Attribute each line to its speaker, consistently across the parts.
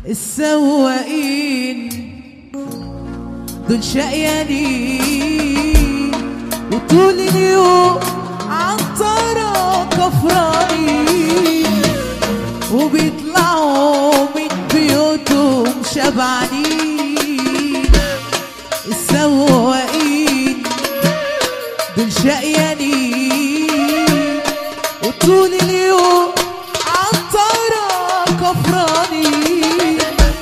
Speaker 1: السواقين دول شقيانين وطول اليوم عالطرق كفرانين وبيطلعوا من بيوتهم شبعانين السواقين دول شقيانين وطول اليوم عالطرق كفرانين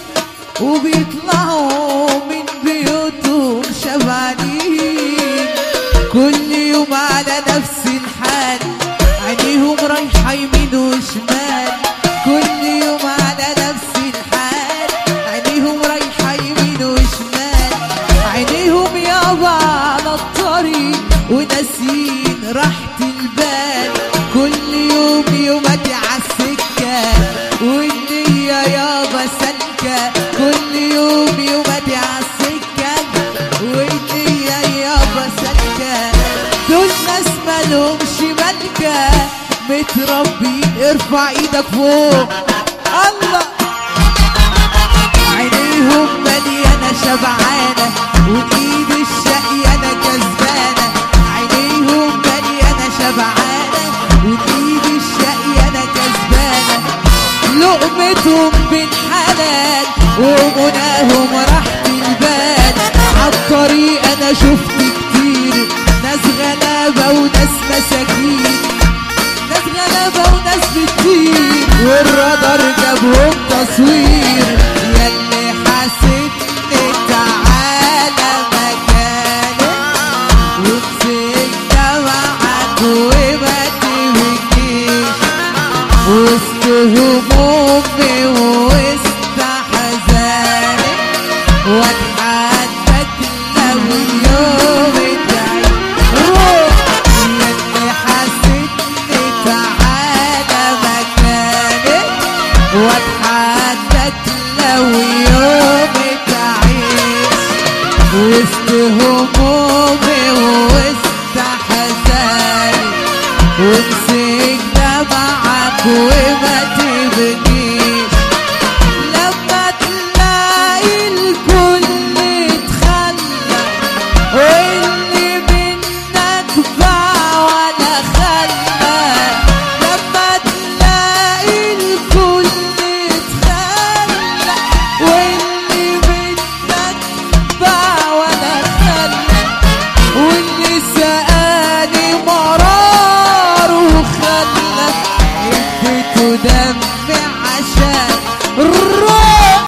Speaker 1: وبيطلعوا من بيوتهم شبعانين كل يوم على نفس الحال عينيهم رايحة يمين وشمال كل يوم على نفس الحال عينيهم رايحة يمين وشمال عينيهم يابا على الطريق وناسين راحة البال كل يوم يوماتي عالسكة والنية يابا سالكة كل يوم يوماتي عالسكة والنية يابا سالكة دول ناس مالهمش ملكة متربيين ارفع ايدك فوق الله عينيهم مليانة شبعانة والايد الشقيانة كسبانة عينيهم مليانة شبعانة والايد الشقيانة كسبانة لقمتهم بالحلال ومناهم راحة البال عالطريق انا شفت كتير ناس غلابة وناس مساكين ناس غلابة وناس بتطير والرادار جابهم تصوير ياللي حاسدني تعالى مكانك ومسكنا معاك وما تبكيش وسط همومي ووسط حزاني واتحدد لو اليوم اتعيد روح ياللي حاسدني تعالى مكانك واتحدد لو يوم اتعيش وسط همومي ووسط حزاني ومسكنا معاك وما تبكيش لما تلاقي الكل اتخلى واللي منك باع ولا خلى لما تلاقي الكل اتخلى واللي منك باع ولا خلى واللي سقاني مرار وخلى اديته دم عشان